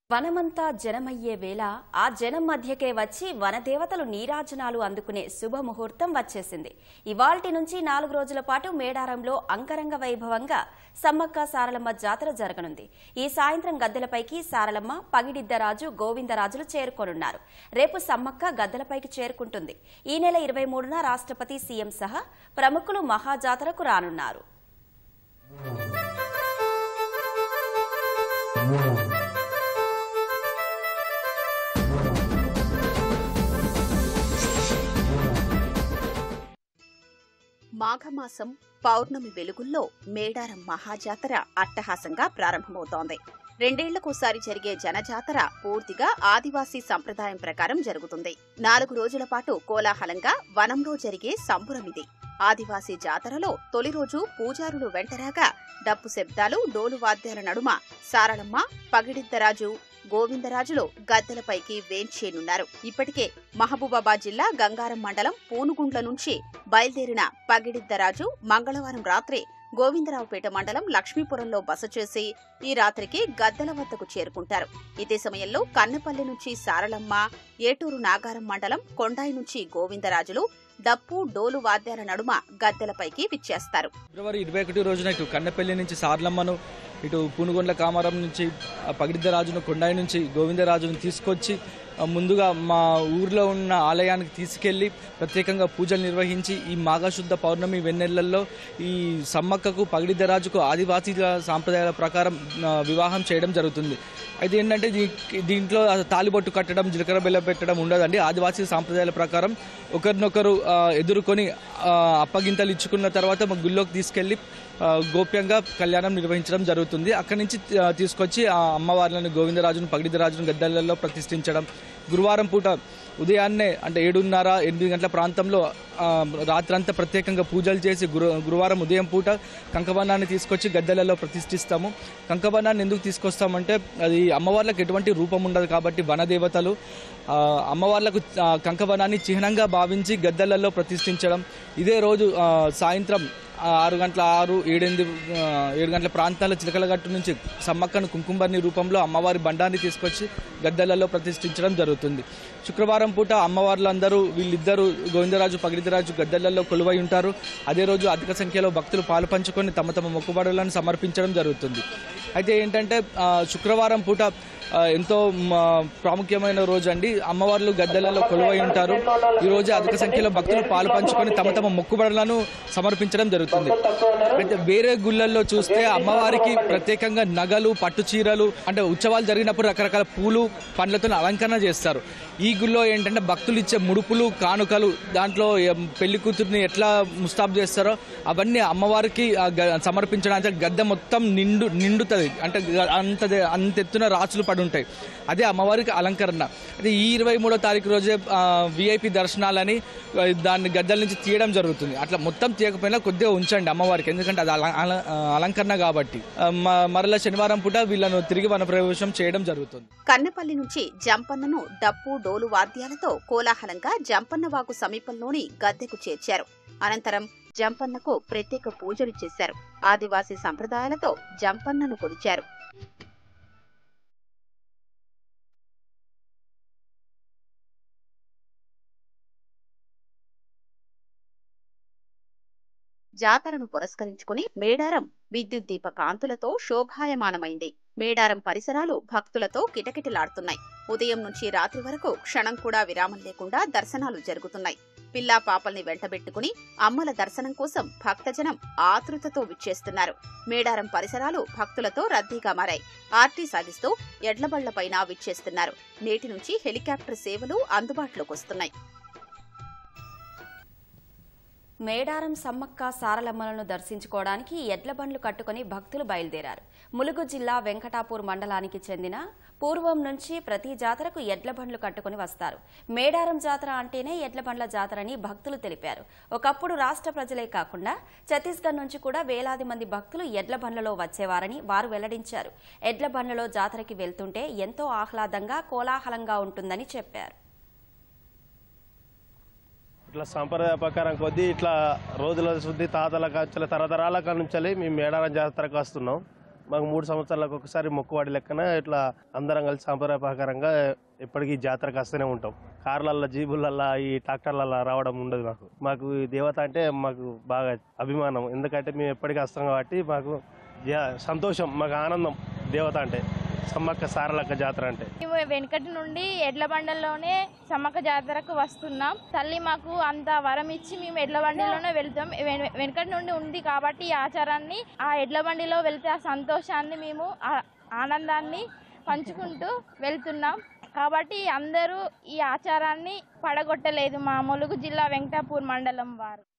వనమంతా జనమయ్యే వేళ ఆ జనం మధ్యకే వచ్చి వనదేవతలు నీరాజనాలు అందుకునే శుభముహూర్తం వచ్చేసింది ఇవాల్టి నుంచి నాలుగు రోజుల పాటు మేడారంలో అంగరంగ వైభవంగా సమ్మక్క సారలమ్మ జాతర జరగనుంది ఈ సాయంత్రం గద్దెలపైకి సారలమ్మ పగిడిద్దరాజు గోవిందరాజులు చేరుకోనున్నారు రేపు సమ్మక్క గద్దెలపైకి చేరుకుంటుంది ఈ నెల ఇరవై మూడున రాష్ట్రపతి సీఎం సహా ప్రముఖులు మహాజాతరకు రానున్నారు మాఘమాసం పౌర్ణమి వెలుగుల్లో మేడారం మహాజాతర అట్టహాసంగా ప్రారంభమవుతోంది రెండేళ్లకోసారి జరిగే జనజాతర పూర్తిగా ఆదివాసీ సంప్రదాయం ప్రకారం జరుగుతుంది నాలుగు రోజుల పాటు కోలాహలంగా వనంలో జరిగే సంబురమిది ఆదివాసీ జాతరలో తొలి రోజు పూజారులు వెంటరాగా డప్పు శబ్దాలు డోలు వాద్యాల నడుమ సారళమ్మ పగిడిద్దరాజు గోవిందరాజులు గద్దెలపైకి వేంచేనున్నారు ఇప్పటికే మహబూబాబాద్ జిల్లా గంగారం మండలం పూనుగుండ్ల నుంచి బయలుదేరిన పగిడిద్దరాజు మంగళవారం రాత్రి గోవిందరావుపేట మండలం లక్ష్మీపురంలో బస చేసి ఈ రాత్రికి గద్దెల వద్దకు చేరుకుంటారు ఇదే సమయంలో కన్నపల్లి నుంచి సారలమ్మ ఏటూరు నాగారం మండలం కొండాయి నుంచి గోవిందరాజులు డప్పు డోలు వాద్యాల నడుమ గద్దెలపైకి విచ్చేస్తారు ఫిబ్రవరి ఇరవై ఒకటి రోజున ఇటు కన్నెపల్లి నుంచి సార్లమ్మను ఇటు పూనుగొండ్ల కామారం నుంచి ఆ పగిడిద్దరాజును కొండాయి నుంచి గోవిందరాజును తీసుకొచ్చి ఆ, ముందుగా మా ఊర్లో ఉన్న ఆలయానికి తీసుకెళ్లి ప్రత్యేకంగా పూజలు నిర్వహించి ఈ మాఘశుద్ధ పౌర్ణమి వెన్నెలల్లో ఈ సమ్మక్కకు పగిడిద్దరాజుకు ఆదివాసీల సాంప్రదాయాల ప్రకారం ఆ, వివాహం చేయడం జరుగుతుంది అయితే ఏంటంటే దీ- దీంట్లో తాలిబొట్టు కట్టడం జీలకర్ర బెల్లం పెట్టడం ఉండదండి ఆదివాసీ సాంప్రదాయాల ప్రకారం ఒకరినొకరు ఆ, ఎదుర్కొని ఆ, అప్పగింతలు ఇచ్చుకున్న తర్వాత మా గుళ్ళోకి తీసుకెళ్లి ఆ, గోప్యంగా కళ్యాణం నిర్వహించడం జరుగుతుంది అక్కడి నుంచి ఆ, తీసుకొచ్చి ఆ అమ్మవార్లను గోవిందరాజును పగిడిదరాజును గద్దెలలో ప్రతిష్ఠించడం గురువారం పూట ఉదయాన్నే అంటే ఏడున్నర ఎనిమిది గంటల ప్రాంతంలో ఆ, రాత్రంతా ప్రత్యేకంగా పూజలు చేసి గురు గురువారం ఉదయం పూట కంకవనాన్ని తీసుకొచ్చి గద్దెలలో ప్రతిష్ఠిస్తాము కంకవనాన్ని ఎందుకు తీసుకొస్తామంటే అది అమ్మవార్లకు ఎటువంటి రూపం ఉండదు కాబట్టి వనదేవతలు ఆ, అమ్మవార్లకు ఆ, కంకవనాన్ని చిహ్నంగా భావించి గద్దెలలో ప్రతిష్ఠించడం ఇదే రోజు ఆ, సాయంత్రం ఆ, ఆరు గంటల ఆరు ఏడెనిమిది ఆ, ఏడు గంటల ప్రాంతాల చిలకలగట్టు నుంచి సమ్మక్కను కుంకుమర్ని రూపంలో అమ్మవారి బండాన్ని తీసుకొచ్చి గద్దెలలో ప్రతిష్ఠించడం జరుగుతుంది శుక్రవారం పూట అమ్మవార్లందరూ వీళ్ళిద్దరూ గోవిందరాజు పగిడిదరాజు గద్దెలలో కొలువై ఉంటారు అదే రోజు అధిక సంఖ్యలో భక్తులు పాలు పంచుకొని తమ తమ మొక్కుబడులను సమర్పించడం జరుగుతుంది అయితే ఏంటంటే ఆ, శుక్రవారం పూట ఆ, ఎంతో మ, ప్రాముఖ్యమైన రోజు అండి అమ్మవార్లు గద్దెలలో కొలువై ఉంటారు ఈ రోజు అధిక సంఖ్యలో భక్తులు పాలు పంచుకొని తమ తమ మొక్కుబడులను సమర్పించడం జరుగుతుంది అయితే వేరే గుళ్ళల్లో చూస్తే అమ్మవారికి ప్రత్యేకంగా నగలు పట్టు చీరలు అంటే ఉత్సవాలు జరిగినప్పుడు రకరకాల పూలు పండ్లతో అలంకరణ చేస్తారు ఈ గుళ్ళో ఏంటంటే భక్తులు ఇచ్చే ముడుపులు కానుకలు దాంట్లో ఎం, పెళ్లి కూతుర్ని ఎట్లా ముస్తాబు చేస్తారో అవన్నీ అమ్మవారికి ఆ గ- సమర్పించడానికి గద్దె మొత్తం నిండు నిండుతుంది అంటే గ- అంత అంత ఎత్తున రాచులు పడి ఉంటాయి అదే అమ్మవారికి అలంకరణ అయితే ఈ ఇరవై మూడో తారీఖు రోజే విఐపి దర్శనాలని ఆ, దాన్ని గద్దెల నుంచి తీయడం జరుగుతుంది అట్లా మొత్తం తీయకపోయినా కొద్దిగా ఉంచండి అమ్మవారికి ఎందుకంటే అది అల- అల- ఆ, అలంకరణ కాబట్టి ఆ, మ- మరలా శనివారం పూట వీళ్ళను తిరిగి వనప్రవేశం చేయడం జరుగుతుంది కన్నపల్లి నుంచి జంపన్నను డప్పు డోలు వాద్యాలతో కోలాహలంగా జంపన్నవాగు సమీపంలోని గద్దెకు చేర్చారు అనంతరం జంపన్నకు ప్రత్యేక పూజలు చేశారు ఆదివాసీ సంప్రదాయాలతో జంపన్నను కొలిచారు జాతరను పురస్కరించుకుని మేడారం విద్యుత్ దీప కాంతులతో శోభాయమానమైంది మేడారం పరిసరాలు భక్తులతో కిటకిటలాడుతున్నాయి ఉదయం నుంచి రాత్రి వరకు క్షణం కూడా విరామం లేకుండా దర్శనాలు జరుగుతున్నాయి పిల్లా పాపల్ని వెంటబెట్టుకుని అమ్మల దర్శనం కోసం భక్తజనం ఆతృతతో విచ్చేస్తున్నారు మేడారం పరిసరాలు భక్తులతో రద్దీగా మారాయి ఆర్టీ సాగిస్తూ ఎడ్లబళ్లపైన విచ్చేస్తున్నారు నేటి నుంచి హెలికాప్టర్ సేవలు అందుబాటులోకి వస్తున్నాయి మేడారం సమ్మక్క సారలమ్మలను దర్శించుకోవడానికి ఎడ్ల బండ్లు కట్టుకుని భక్తులు బయలుదేరారు ములుగు జిల్లా వెంకటాపూర్ మండలానికి చెందిన పూర్వం నుంచి ప్రతి జాతరకు ఎడ్ల బండ్లు కట్టుకుని వస్తారు మేడారం జాతర అంటేనే ఎడ్ల బండ్ల జాతర అని భక్తులు తెలిపారు ఒకప్పుడు రాష్ట్ర ప్రజలే కాకుండా ఛత్తీస్గఢ్ నుంచి కూడా వేలాది మంది భక్తులు ఎడ్ల బండ్లలో వచ్చేవారని వారు వెల్లడించారు ఎడ్ల బండ్లలో జాతరకి వెళ్తుంటే ఎంతో ఆహ్లాదంగా కోలాహలంగా ఉంటుందని చెప్పారు ఇట్లా సాంప్రదాయ ప్రకారం కొద్దీ ఇట్లా రోజుల శుద్ధి తాతల కాంచెల తరతరాల నుంచి మేము మేడారం జాతరకు వస్తున్నాం మాకు మూడు సంవత్సరాలకు ఒకసారి మొక్కువాడి లెక్కన ఇట్లా అందరం కలిసి సాంప్రదాయ ప్రకారంగా ఎప్పటికీ జాతరకు వస్తూనే ఉంటాం కార్లల్లో జీబులల్లో ఈ ట్రాక్టర్లల్లో రావడం ఉండదు మాకు మాకు ఈ దేవత అంటే మాకు బాగా అభిమానం ఎందుకంటే మేము ఎప్పటికీ వస్తాం కాబట్టి మాకు జా- సంతోషం మాకు ఆనందం దేవత అంటే సమ్మక్క సారలక్క జాతర అంటే మేము వెనకటి నుండి ఎడ్ల బండల్లోనే సమ్మక్క జాతరకు వస్తున్నాం తల్లి మాకు అంత వరం ఇచ్చి మేము ఎడ్ల బండిలోనే వెళ్తాం వెన- వెనకటి నుండి ఉంది కాబట్టి ఈ ఆచారాన్ని ఆ ఎడ్ల బండిలో వెళ్తే ఆ సంతోషాన్ని మేము ఆ ఆనందాన్ని పంచుకుంటూ వెళ్తున్నాం కాబట్టి అందరూ ఈ ఆచారాన్ని పడగొట్టలేదు మా ములుగు జిల్లా వెంకటాపూర్ మండలం వారు